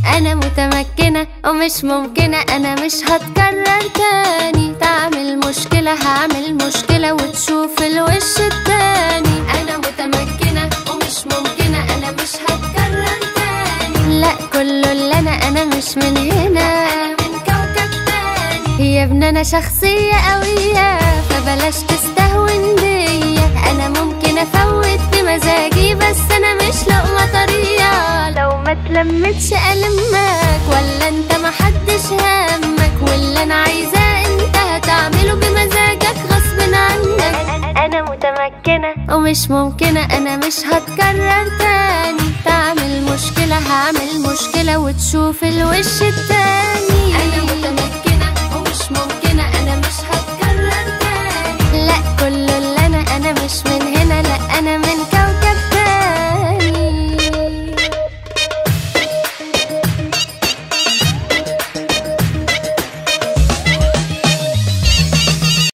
انا متمكنة ومش ممكنة انا مش هتكرر تاني تعمل مشكلة هعمل مشكلة وتشوف الوش التاني انا متمكنة ومش ممكنة انا مش هتكرر تاني لا كله اللي انا انا مش من هنا من كوكب تاني يا ابني انا شخصية قوية فبلاش تستهون بيا انا ممكن افوت بمزاجي بس انا مش لقمة طرية لو ما تلمتش المك ولا انت ما حدش همك واللي انا عايزاه انت هتعمله بمزاجك غصب عنك انا متمكنة ومش ممكنة انا مش هتكرر تاني تعمل مشكلة هعمل مشكلة وتشوف الوش التاني